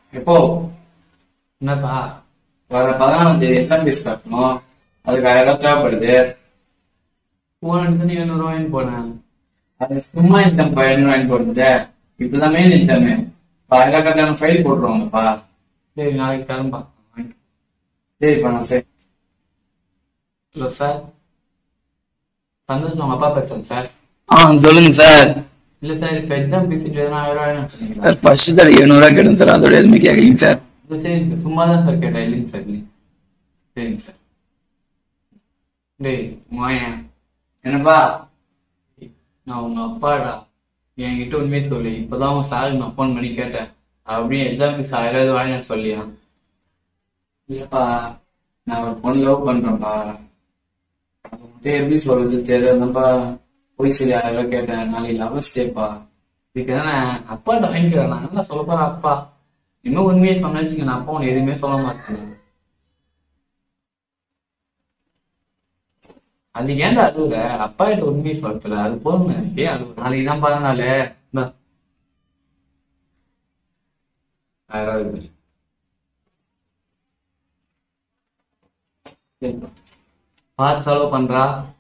எப்போ என்னப்பா வர பதினாலாம் தேதி எக்ஸாம் ஃபீஸ் கட்டணும் அதுக்கு ஆயிரம் ரூபாய் தேவைப்படுது போன எடுத்து எழுநூறு ரூபாய்ன்னு போனேன் அது சும்மா எக்ஸாம் பதினூறு வாங்கி போடுறது இப்பதான் மெயின் எக்ஸாமு ஆயிரம் ரூபாய் கட்டணும் ஃபைல் போட்டுருவாங்கப்பா சரி நாளைக்கு கிளம்பா சரிப்பா நான் சரி ஹலோ சார் சந்தோஷம் உங்க அப்பா பேசுறேன் சார் ஆ சொல்லுங்க சார் இல்ல சார் இப்ப எக்ஸாம் ஃபீஸ் எதுனா ஆயிரம் ரூபாய் சொன்னீங்களா சார் ஃபர்ஸ்ட் தடவை எழுநூறுவா கேட்டேன் சார் அதோட எதுவுமே கேட்கலீங்க சார் இல்ல சரிங்க சார் சும்மா தான் சார் கேட்டேன் இல்லைங்க சார் இல்லைங்க சரிங்க சார் டேய் மாயன் என்னப்பா நான் உங்க அப்பாடா என்கிட்ட உண்மையை சொல்லி இப்பதான் உன் சாருக்கு நான் ஃபோன் பண்ணி கேட்டேன் அப்படியே எக்ஸாம் ஃபீஸ் ஆயிரம் ரூபாய் வாங்கினு சொல்லியா இல்லப்பா நான் ஒரு பொண்ணு லவ் பண்றேன்ப்பா அது மட்டும் எப்படி சொல்றது தெரியாதுப்பா போய் சொல்லி ஆயிரம் ரூபாய் கேட்டேன் நாளைக்கு லவர்ஸ் டேப்பா இதுக்கு தானே அப்பாட்ட வாங்கிக்கிறேன் நான் என்ன சொல்ல போறேன் அப்பா இன்னும் உண்மையை சொன்னேன்னு வச்சுக்கோங்க, நான் அப்பா உனக்கு எதுவுமே சொல்ல மாட்டேன் அதுக்கு ஏன்டா அழுகுற அப்பா கிட்ட உண்மையை சொல்லல அது போதும் எனக்கு ஏன் அழுகுற நாளைக்கு தான் பதினாலு இந்தா. ஆயிரம் ரூபாய் இருக்கு. சரிப்பா பார்த்து செலவு பண்றா